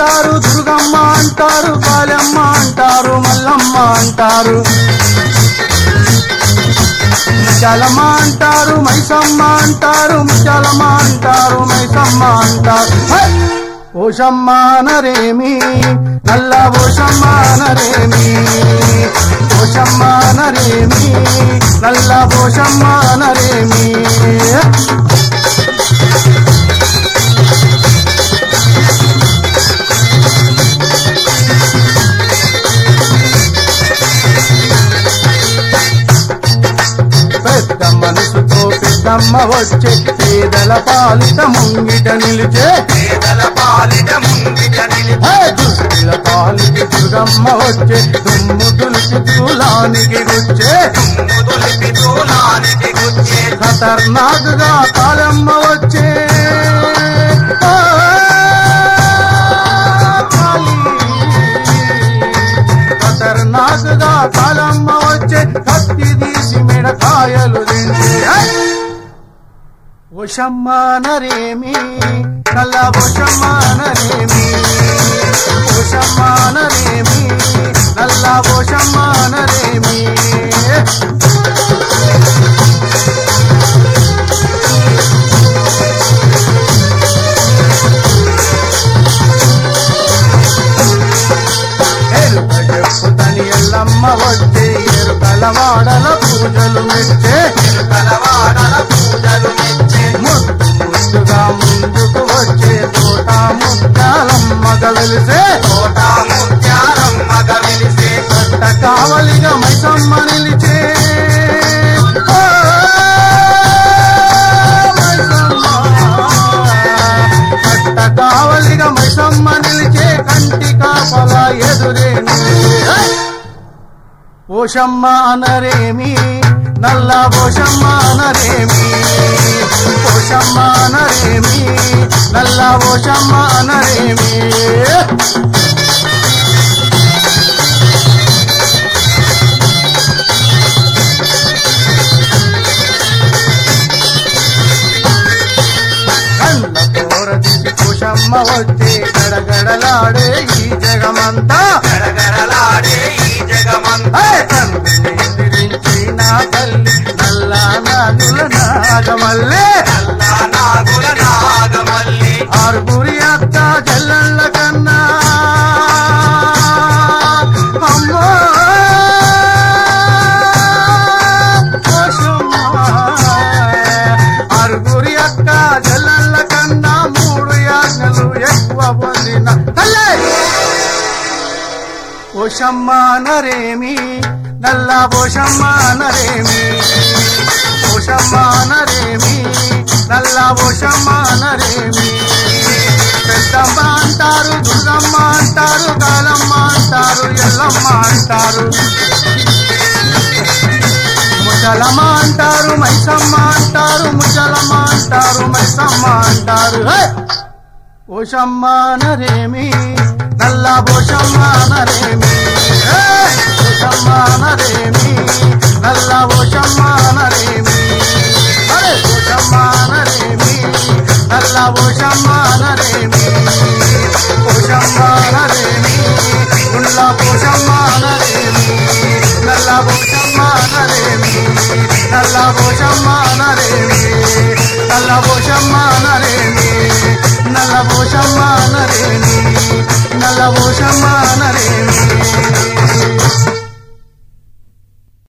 అంటారు దుర్గమ్మ అంటారు కాళమ్మ అంటారు మల్లమ్మ అంటారు ముత్యాలమ్మ అంటారు మైసమ్మ అంటారు ముత్యాలమ్మ అంటారు మైసమ్మ అంటారు హే! ఓషమ్మ నరేమి నల్ల ఓషమ్మ నరేమి ఓషమ్మ నరేమి నల్ల ఓషమ్మ నరేమి పెద్ద మనసుతో పెద్దమ్మ వచ్చే పేదల పాలిట ముంగిట నిలిచే పేదల పాలిట ముంగిట నిలిపి హే! దుష్టుల పాలిట దుర్గమ్మ వచ్చే దుమ్ము దులిపి దూలానికి గుచ్చే ముదులిపి దూలానికి గుచ్చే ఖతర్నాక్గా కాలమ్మ వచ్చే ఆ, కాళీ. ఖతర్నాక్గా కాలమ్మ వచ్చే కత్తి తీసి మిడకాయలు దించే హై! ఓషమ్మ నరేమి నల్ల ఓషమ్మ నరేమి ఓషమ్మ నరేమి నల్ల ఓషమ్మ నరేమి ఎరుక చెప్పుతని ఎల్లమ్మ వచ్చే ఎరుకల వాడల పూజలు మెచ్చే కలవాడల పూజలు మెచ్చే ముద్దు ముద్దుగా ముందుకు వచ్చే తోట ముత్యాలమ్మగ వెలిసే తోట ముత్యాలమ్మగ వెలిసే కట్ట కావలిగా మైసమ్మ నిలిచే ఓ, మైసమ్మ. కట్ట కావలిగా మైసమ్మ నిలిచే కంటి కాపల ఎదురే నిలిచే. ఓషమ్మ అనరేమి నల్ల ఓషమ్మ అనరేమి ఓషమ్మ అనరేమి నల్ల ఓషమ్మ అనరేమి కళ్ళ కోరదిసి కోశమ్మ వచ్చే గడగడలాడే ఈ జగమంతా గడగడలాడే ఈ జగమంత హే! కన్నుని ఎదిరించి నా తల్లి నల్ల నాగుల నాగమల్లే నల్ల నాగుల నాగమల్లి ఆరుగురి అక్క చెల్లెళ్ళ కన్నా అమ్మో కోశమ్మ. ఆరుగురి అక్క చెల్లెళ్ళ కన్నా మూడు యాజ్ఞలు ఎక్కువ పొందిన తల్లే ఓషమ్మ నరేమి నల్ల ఓషమ్మ నరేమి ఓషమ్మ నరేమి నల్ల ఓషమ్మ నరేమి పెద్దమ్మ అంటారు దుర్గమ్మ అంటారు కాలమ్మ అంటారు ఎల్లమ్మ అంటారు ముసలమ్మ అంటారు మైసమ్మ అంటారు ముసలమ్మ అంటారు మైసమ్మ అంటారు హే! ఓషమ్మ నరేమి నల్ల ఓషమ్మ నరేమి హే! ఓషమ్మ నరేమి నల్ల ఓషమ్మ నరేమి అరే ఓషమ్మ నరేమి నల్ల ఓషమ్మ నరేమి ఓషమ్మ నరేమి ఉల్ల ఓషమ్మ నరేమి నల్ల ఓషమ్మ నరేమి నల్ల ఓషమ్మ నరేమి నల్ల ఓషమ్మ నరేమి నల్ల ఓషమ్మ నరేమి నల్ల ఓషమ్మ నరేమి